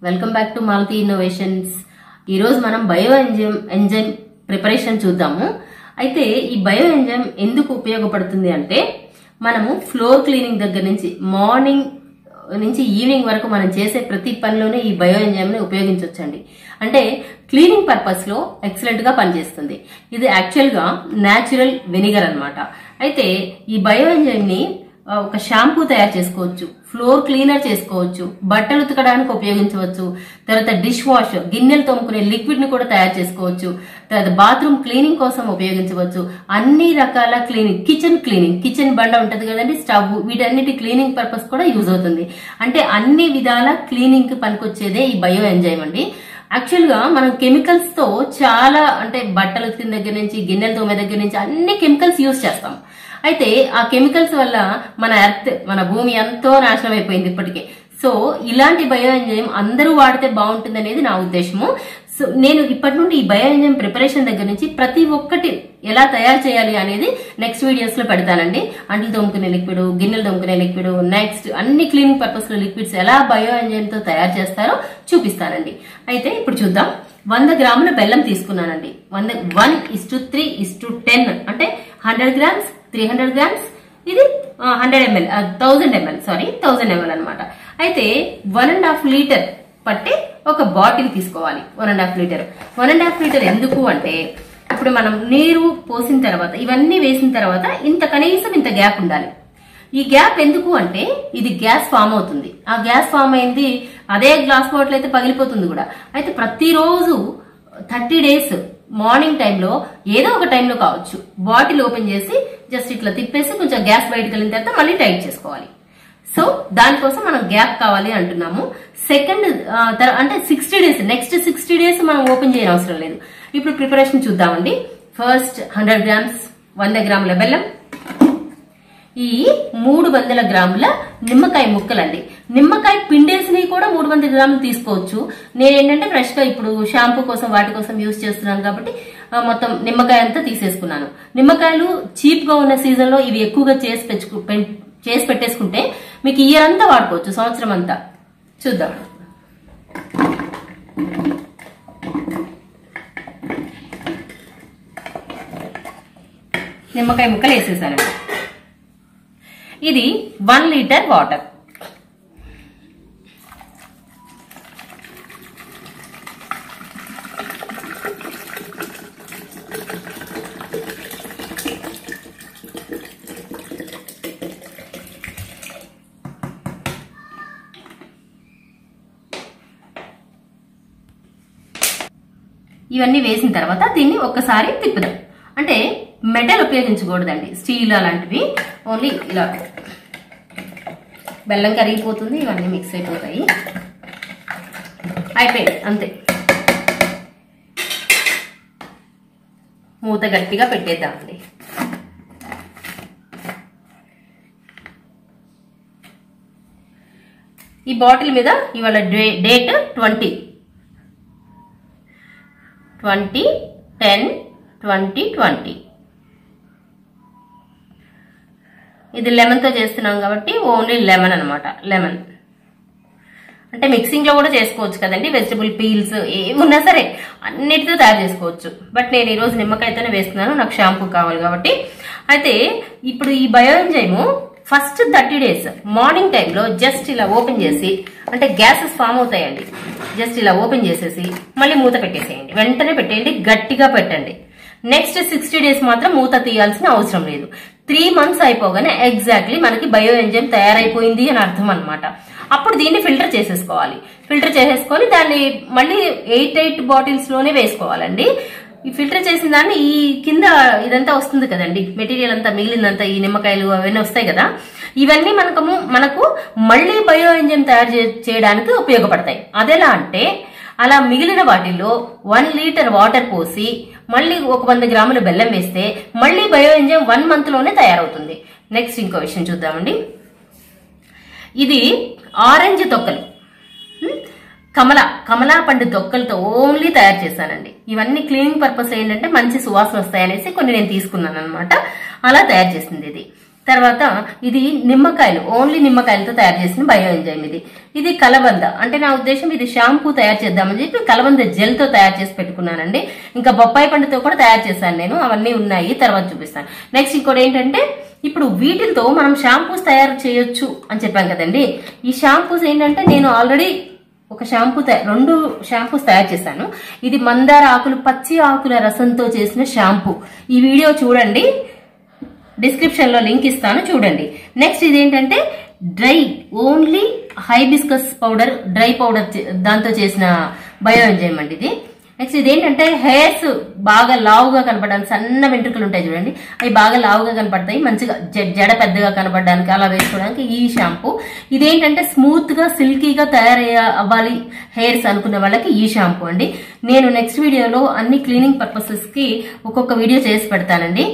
Welcome back to Malathi innovations ఈరోజు మనం bio enzyme enzyme preparation చూద్దాము అయితే ఈ బయో ఎంజైమ్ ఎందుకు ఉపయోగపడుతుంది అంటే మనము ఫ్లోర్ క్లీనింగ్ దగ్గర నుంచి మార్నింగ్ నుంచి ఈవినింగ్ వరకు మనం చేసే ప్రతి పనిలోనే ఈ బయో ఎంజైమ్ ని ఉపయోగించవచ్చండి అంటే క్లీనింగ్ పర్పస్ లో ఎక్సలెంట్ గా పనిచేస్తుంది ఇది యాక్చువల్ గా న్యాచురల్ వెనిగర్ అన్నమాట అయితే ఈ బయో ఎంజైమ్ ని ఆ, ఒక షాంపూ తయారు చేసుకోవచ్చు ఫ్లోర్ క్లీనర్ చేసుకోవచ్చు బట్టలు ఉతకడానికి ఉపయోగించవచ్చు తర్వాత డిష్ వాష్ గిన్నెలు తోముకునే లిక్విడ్ ని కూడా తయారు చేసుకోవచ్చు తర్వాత బాత్రూమ్ క్లీనింగ్ కోసం ఉపయోగించవచ్చు అన్ని రకాల క్లీనింగ్ కిచెన్ క్లీనింగ్ కిచెన్ బండ ఉంటది కదండి స్టవ్ వీటన్నిటి క్లీనింగ్ పర్పస్ కూడా యూజ్ అవుతుంది అంటే అన్ని విధాల క్లీనింగ్ కి పనికొచ్చేదే ఈ బయో ఎంజైమ్ అండి యాక్చువల్ గా మనం కెమికల్స్ తో చాలా అంటే బట్టలు ఉతికిన దగ్గర నుంచి గిన్నెలు తోమే దగ్గర నుంచి అన్ని కెమికల్స్ యూజ్ చేస్తాం అయితే ఆ కెమికల్స్ వల్ల మన ఎర్త్ మన భూమి ఎంతో నాశనం అయిపోయింది ఇప్పటికే సో ఇలాంటి బయో ఎంజైమ్ అందరూ వాడితే బాగుంటుంది అనేది నా ఉద్దేశము సో నేను ఇప్పటి నుండి ఈ బయో ఎంజైమ్ ప్రిపరేషన్ దగ్గర నుంచి ప్రతి ఒక్కటి ఎలా తయారు చేయాలి అనేది నెక్స్ట్ వీడియోస్ లో పెడతానండి అంట్లు తోముకునే లిక్విడ్ గిన్నెలు తోముకునే లిక్విడ్ నెక్స్ట్ అన్ని క్లీనింగ్ పర్పస్ లో లిక్విడ్స్ ఎలా బయో ఎంజైమ్ తో తయారు చేస్తారో చూపిస్తానండి అయితే ఇప్పుడు చూద్దాం వంద గ్రాముల బెల్లం తీసుకున్నానండి వంద one is two three is two ten అంటే hundred grams three hundred grams ఇది hundred ML thousand ML sorry thousand ML అనమాట అయితే వన్ అండ్ హాఫ్ లీటర్ పట్టి ఒక బాటిల్ తీసుకోవాలి one and half litre one and half litre ఎందుకు అంటే ఇప్పుడు మనం నీరు పోసిన తర్వాత ఇవన్నీ వేసిన తర్వాత ఇంత కనీసం ఇంత గ్యాప్ ఉండాలి ఈ గ్యాప్ ఎందుకు అంటే ఇది గ్యాస్ ఫామ్ అవుతుంది ఆ గ్యాస్ ఫామ్ అయింది అదే గ్లాస్ బాటిల్ అయితే పగిలిపోతుంది కూడా అయితే ప్రతిరోజు థర్టీ డేస్ మార్నింగ్ టైంలో ఏదో ఒక టైంలో కావచ్చు బాటిల్ ఓపెన్ చేసి జస్ట్ ఇట్లా తిప్పేసి కొంచెం గ్యాస్ బయటకు వెళ్ళిన తర్వాత మళ్ళీ టైట్ చేసుకోవాలి సో దానికోసం మనం గ్యాప్ కావాలి అంటున్నాము సెకండ్ అంటే sixty days next sixty days మనం ఓపెన్ చేయని అవసరం లేదు ఇప్పుడు ప్రిపరేషన్ చూద్దామండి ఫస్ట్ హండ్రెడ్ గ్రామ్స్ వంద గ్రాముల బెల్లం ఈ మూడు వందల గ్రాముల నిమ్మకాయ ముక్కలండి నిమ్మకాయ పిండేసినవి కూడా మూడు వందల గ్రాములు తీసుకోవచ్చు నేను ఏంటంటే ఫ్రెష్ గా ఇప్పుడు షాంపూ కోసం వాటి కోసం యూజ్ చేస్తున్నాను కాబట్టి ఆ, మొత్తం నిమ్మకాయ అంతా తీసేసుకున్నాను నిమ్మకాయలు చీప్ గా ఉన్న సీజన్ లో ఇవి ఎక్కువగా చేసి పెంచుకు పెన్- చేసి పెట్టేసుకుంటే మీకు ఇయర్ అంతా వాడుకోవచ్చు సంవత్సరం అంతా చూద్దాం నిమ్మకాయ ముక్కలు వేసేసాను ఇది వన్ లీటర్ వాటర్ ఇవన్నీ వేసిన తర్వాత దీన్ని ఒక్కసారి తిప్పుదాం అంటే మెటల్ ఉపయోగించకూడదండి స్టీల్ అలాంటివి ఓన్లీ ఇలా బెల్లం కరిగిపోతుంది ఇవన్నీ మిక్స్ అయిపోతాయి అయిపోయింది అంతే మూత గట్టిగా పెట్టేద్దామండి ఈ బాటిల్ మీద ఇవాళ డే- date twenty twenty ten twenty twenty ఇది లెమన్తో చేస్తున్నాం కాబట్టి ఓన్లీ లెమన్ అన్నమాట లెమన్ అంటే మిక్సింగ్ లో కూడా చేసుకోవచ్చు కదండి వెజిటబుల్ పీల్స్ ఏమున్నా సరే అన్నిటితో తయారు చేసుకోవచ్చు బట్ నేను ఈ రోజు నిమ్మకాయతోనే వేస్తున్నాను నాకు షాంపూ కావాలి కాబట్టి అయితే ఇప్పుడు ఈ bio enzyme first thirty days morning టైంలో జస్ట్ ఇలా ఓపెన్ చేసి అంటే గ్యాసెస్ ఫామ్ అవుతాయండి జస్ట్ ఇలా ఓపెన్ చేసేసి మళ్ళీ మూత పెట్టేసేయండి వెంటనే పెట్టేయండి గట్టిగా పెట్టండి నెక్స్ట్ సిక్స్టీ డేస్ మాత్రం మూత తీయాల్సిన అవసరం లేదు త్రీ మంత్స్ అయిపోగానే ఎగ్జాక్ట్లీ మనకి బయో ఎంజైమ్ తయారైపోయింది అని అర్థం అన్నమాట అప్పుడు దీన్ని ఫిల్టర్ చేసేసుకోవాలి ఫిల్టర్ చేసేసుకొని దాన్ని మళ్ళీ ఎయిట్ ఎయిట్ బాటిల్స్ లోనే వేసుకోవాలండి ఈ ఫిల్టర్ చేసిన దాన్ని ఈ కింద ఇదంతా వస్తుంది కదండి మెటీరియల్ అంతా మిగిలిందంతా ఈ నిమ్మకాయలు అవన్నీ వస్తాయి కదా ఇవన్నీ మనకు మనకు మళ్ళీ బయో ఎంజైమ్ తయారు చే- చేయడానికి ఉపయోగపడతాయి అదెలా అంటే అలా మిగిలిన వాటిల్లో వన్ లీటర్ వాటర్ పోసి మళ్ళీ ఒక వంద గ్రాముల బెల్లం వేస్తే మళ్ళీ బయో ఎంజైమ్ వన్ మంత్ లోనే తయారవుతుంది నెక్స్ట్ ఇంకో విషయం చూద్దామండి ఇది ఆరెంజ్ తొక్కలు హ్మ్? కమల కమలా పండు తొక్కలతో ఓన్లీ తయారు చేశానండి ఇవన్నీ క్లీనింగ్ పర్పస్ ఏంటంటే మంచి సువాసన వస్తాయనేసి కొన్ని నేను తీసుకున్నాను అనమాట అలా తయారు చేసింది ఇది తర్వాత ఇది నిమ్మకాయలు ఓన్లీ నిమ్మకాయలతో తయారు చేసిన బయో ఎంజైమ్ ఇది ఇది కలబంద అంటే నా ఉద్దేశం ఇది షాంపూ తయారు చేద్దామని చెప్పి కలబంద జెల్ తో తయారు చేసి పెట్టుకున్నానండి ఇంకా బొప్పాయి పండుతో కూడా తయారు చేశాను నేను అవన్నీ ఉన్నాయి తర్వాత చూపిస్తాను నెక్స్ట్ ఇంకోటి ఏంటంటే ఇప్పుడు వీటితో మనం షాంపూస్ తయారు చేయొచ్చు అని చెప్పాం కదండి ఈ షాంపూస్ ఏంటంటే నేను ఆల్రెడీ ఒక షాంపూ తయా- రెండు షాంపూస్ తయారు చేశాను ఇది మందార ఆకులు పచ్చి ఆకుల రసంతో చేసిన షాంపూ ఈ వీడియో చూడండి డిస్క్రిప్షన్ లో లింక్ ఇస్తాను చూడండి నెక్స్ట్ ఇదేంటంటే dry only hibiscus powder dry powder దాంతో చేసిన బయో ఎంజైమ్ అండి ఇది నెక్స్ట్ ఇదేంటంటే హెయిర్స్ బాగా లావుగా కనపడడానికి సన్న వెంట్రుకలు ఉంటాయి చూడండి అవి బాగా లావుగా కనపడతాయి మంచిగా జ- జడ పెద్దగా కనపడడానికి అలా వేసుకోవడానికి ఈ షాంపూ ఇదేంటంటే స్మూత్ గా సిల్కీగా తయారయ్య అవ్వాలి హెయిర్స్ అనుకున్న వాళ్ళకి ఈ షాంపూ అండి నేను నెక్స్ట్ వీడియోలో అన్ని క్లీనింగ్ పర్పసెస్ కి ఒక్కొక్క వీడియో చేసి పెడతానండి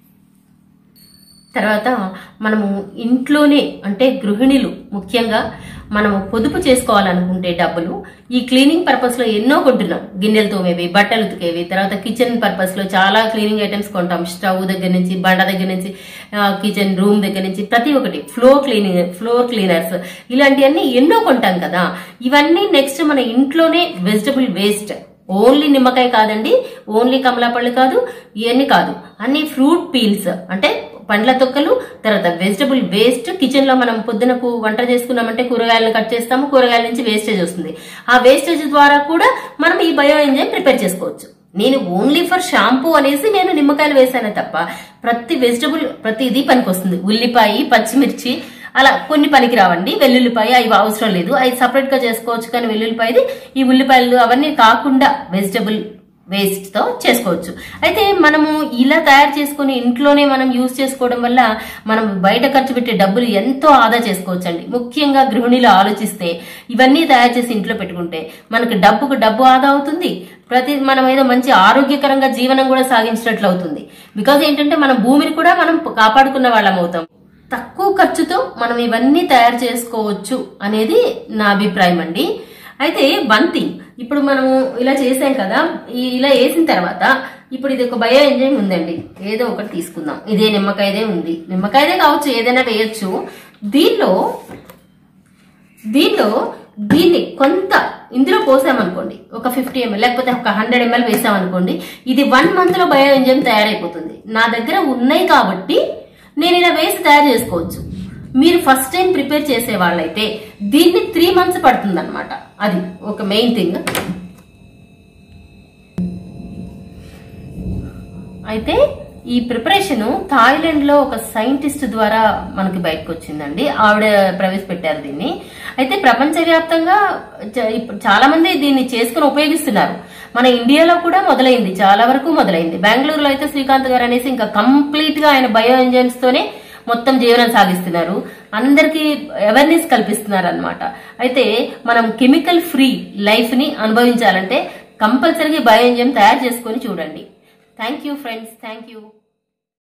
తర్వాత మనము ఇంట్లోనే అంటే గృహిణులు ముఖ్యంగా మనము పొదుపు చేసుకోవాలనుకుంటే డబ్బులు ఈ క్లీనింగ్ పర్పస్ లో ఎన్నో కొంటున్నాం గిన్నెలు తోమేవి బట్టలు ఉతికేవి తర్వాత కిచెన్ పర్పస్ లో చాలా క్లీనింగ్ ఐటమ్స్ కొంటాం స్టవ్ దగ్గర నుంచి బండ దగ్గర నుంచి కిచెన్ రూమ్ దగ్గర నుంచి ప్రతి ఒక్కటి ఫ్లోర్ క్లీనింగ్ ఫ్లోర్ క్లీనర్స్ ఇలాంటివన్నీ ఎన్నో కొంటాం కదా ఇవన్నీ నెక్స్ట్ మన ఇంట్లోనే వెజిటబుల్ వేస్ట్ ఓన్లీ నిమ్మకాయ కాదండి ఓన్లీ కమలాపళ్ళు కాదు ఇవన్నీ కాదు అన్ని ఫ్రూట్ పీల్స్ అంటే పండ్ల తొక్కలు తర్వాత వెజిటబుల్ వేస్ట్ కిచెన్ లో మనం పొద్దునకు వంట చేసుకున్నామంటే కూరగాయలను కట్ చేస్తాము కూరగాయల నుంచి వేస్టేజ్ వస్తుంది ఆ వేస్టేజ్ ద్వారా కూడా మనం ఈ బయో ఎంజైమ్ ప్రిపేర్ చేసుకోవచ్చు నేను ఓన్లీ ఫర్ షాంపూ అనేసి నేను నిమ్మకాయలు వేసానే తప్ప ప్రతి వెజిటబుల్ ప్రతి ఇది పనికి వస్తుంది ఉల్లిపాయ పచ్చిమిర్చి అలా కొన్ని పనికి రావండి వెల్లుల్లిపాయ అవి అవసరం లేదు అవి సపరేట్ గా చేసుకోవచ్చు కానీ వెల్లుల్లిపాయది ఈ ఉల్లిపాయలు అవన్నీ కాకుండా వెజిటబుల్ వేస్ట్ తో చేసుకోవచ్చు అయితే మనము ఇలా తయారు చేసుకుని ఇంట్లోనే మనం యూజ్ చేసుకోవడం వల్ల మనం బయట ఖర్చు పెట్టే డబ్బులు ఎంతో ఆదా చేసుకోవచ్చు అండి ముఖ్యంగా గృహిణులు ఆలోచిస్తే ఇవన్నీ తయారు చేసి ఇంట్లో పెట్టుకుంటే మనకు డబ్బుకు డబ్బు ఆదా అవుతుంది ప్రతి మనం ఏదో మంచి ఆరోగ్యకరంగా జీవనం కూడా సాగించినట్లు అవుతుంది బికాజ్ ఏంటంటే మనం భూమిని కూడా మనం కాపాడుకున్న వాళ్ళం అవుతాం తక్కువ ఖర్చుతో మనం ఇవన్నీ తయారు చేసుకోవచ్చు అనేది నా అభిప్రాయం అండి అయితే వన్ థింగ్ ఇప్పుడు మనము ఇలా చేసాం కదా ఈ ఇలా వేసిన తర్వాత ఇప్పుడు ఇది ఒక బయో ఎంజైమ్ ఉందండి ఏదో ఒకటి తీసుకుందాం ఇదే నిమ్మకాయదే ఉంది నిమ్మకాయదే కావచ్చు ఏదైనా వేయొచ్చు దీనిలో దీనిలో దీన్ని కొంత ఇందులో పోసామనుకోండి ఒక ఫిఫ్టీ ఎంఎల్ లేకపోతే ఒక హండ్రెడ్ ఎంఎల్ వేసామనుకోండి ఇది వన్ మంత్ లో బయో ఎంజైమ్ తయారైపోతుంది నా దగ్గర ఉన్నాయి కాబట్టి నేను ఇలా వేసి తయారు చేసుకోవచ్చు మీరు ఫస్ట్ టైం ప్రిపేర్ చేసే వాళ్ళైతే దీన్ని త్రీ మంత్స్ పడుతుంది అనమాట అది ఒక మెయిన్ థింగ్ అయితే ఈ ప్రిపరేషన్ థాయిలాండ్ లో ఒక సైంటిస్ట్ ద్వారా మనకి బయటకు వచ్చిందండి ఆవిడ ప్రవేశపెట్టారు దీన్ని అయితే ప్రపంచవ్యాప్తంగా చ- ఇప్పుడు చాలా మంది దీన్ని చేసుకుని ఉపయోగిస్తున్నారు మన ఇండియాలో కూడా మొదలైంది చాలా వరకు మొదలైంది బెంగళూరులో అయితే శ్రీకాంత్ గారు అనేసి ఇంకా కంప్లీట్ గా ఆయన బయో ఎంజైమ్స్ తోనే మొత్తం జీవనం సాగిస్తున్నారు అందరికీ అవేర్నెస్ కల్పిస్తున్నారు అనమాట అయితే మనం కెమికల్ ఫ్రీ లైఫ్ ని అనుభవించాలంటే కంపల్సరీగా బయో ఎంజైమ్ తయారు చేసుకొని చూడండి thank you friends thank you